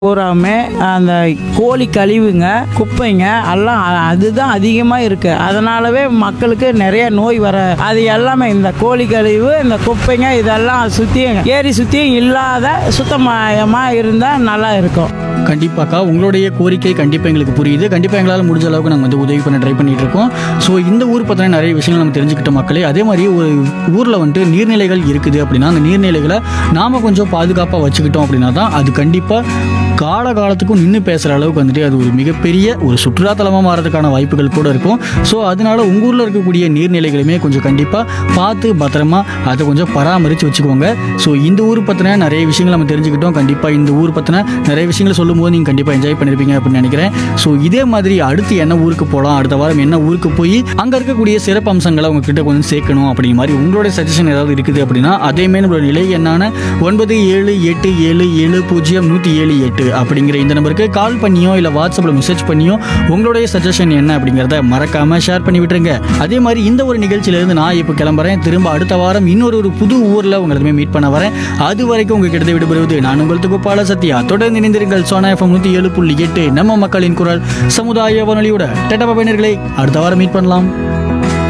பூராமே அந்த கோழி கழிவுங்க குப்பைங்க எல்லாம் அ- அதுதான் அதிகமாக இருக்குது அதனாலவே மக்களுக்கு நிறைய நோய் வர அது எல்லாமே இந்த கோழி கழிவு இந்த குப்பைங்க இதெல்லாம் சுற்றியும் ஏரி சுற்றியும் இல்லாத சுத்தமயமாக இருந்தால் நல்லா இருக்கும் கண்டிப்பாக்கா உங்களுடைய கோரிக்கை கண்டிப்பாக எங்களுக்கு புரியுது கண்டிப்பாக எங்களால் முடிஞ்ச அளவுக்கு நாங்கள் வந்து உதவி பண்ண ட்ரை பண்ணிட்டு இருக்கோம் ஸோ இந்த ஊர் பற்றின நிறைய விஷயங்கள் நம்ம தெரிஞ்சுக்கிட்ட மக்களே அதே மாதிரி ஒரு ஊரில் வந்துட்டு நீர்நிலைகள் இருக்குது அப்படின்னா அந்த நீர்நிலைகளை நாம் கொஞ்சம் பாதுகாப்பாக வச்சுக்கிட்டோம் அப்படின்னா தான் அது கண்டிப்பாக கால காலத்துக்கும் நின்று பேசுகிற அளவுக்கு வந்துட்டு அது ஒரு மிகப்பெரிய ஒரு சுற்றுலாத்தலமாக மாறதுக்கான வாய்ப்புகள் கூட இருக்கும் ஸோ அதனால உங்கள் ஊரில் இருக்கக்கூடிய நீர்நிலைகளுமே கொஞ்சம் கண்டிப்பாக பார்த்து பத்திரமா அதை கொஞ்சம் பராமரித்து வச்சுக்கோங்க ஸோ இந்த ஊர் பற்றின நிறைய விஷயங்கள் நம்ம தெரிஞ்சுக்கிட்டோம் கண்டிப்பாக இந்த ஊர் பற்றின நிறைய விஷயங்களை சொல்லும்போது நீங்கள் கண்டிப்பாக என்ஜாய் பண்ணியிருப்பீங்க அப்படின்னு நினைக்கிறேன் ஸோ இதே மாதிரி அடுத்து என்ன ஊருக்கு போகலாம் அடுத்த வாரம் என்ன ஊருக்கு போய் அங்கே இருக்கக்கூடிய சிறப்பு அம்சங்களை உங்ககிட்ட கொஞ்சம் சேர்க்கணும் அப்படிங்கிற மாதிரி உங்களுடைய சஜஷன் ஏதாவது இருக்குது அப்படின்னா அதேமாரி நம்மளோட நிலை என்னான ஒன்பது ஏழு எட்டு ஏழு ஏழு பூஜ்ஜியம் நூற்றி ஏழு எட்டு அப்படிங்கிற இந்த நம்பருக்கு கால் பண்ணியோ இல்லை வாட்ஸ்அப்பில் மெசேஜ் பண்ணியோ உங்களுடைய சஜஷன் என்ன அப்படிங்கிறத மறக்காமல் ஷேர் பண்ணி விட்டுருங்க அதே மாதிரி இந்த ஒரு நிகழ்ச்சியிலேருந்து நான் இப்போ கிளம்புறேன் திரும்ப அடுத்த வாரம் இன்னொரு ஒரு புது ஊரில் உங்களை மீட் பண்ண வரேன் அது வரைக்கும் உங்ககிட்ட விடுபடுவது நான் உங்கள் தொகுப்பாளர் சத்யா தொடர்ந்து இணைந்திருங்கள் சோனா எஃப்எம் நூற்றி ஏழு புள்ளி எட்டு நம்ம மக்களின் குரல் சமுதாய வானொலியோட டெட்டா பயனர்களை அடுத்த வாரம் மீட் பண்ணலாம்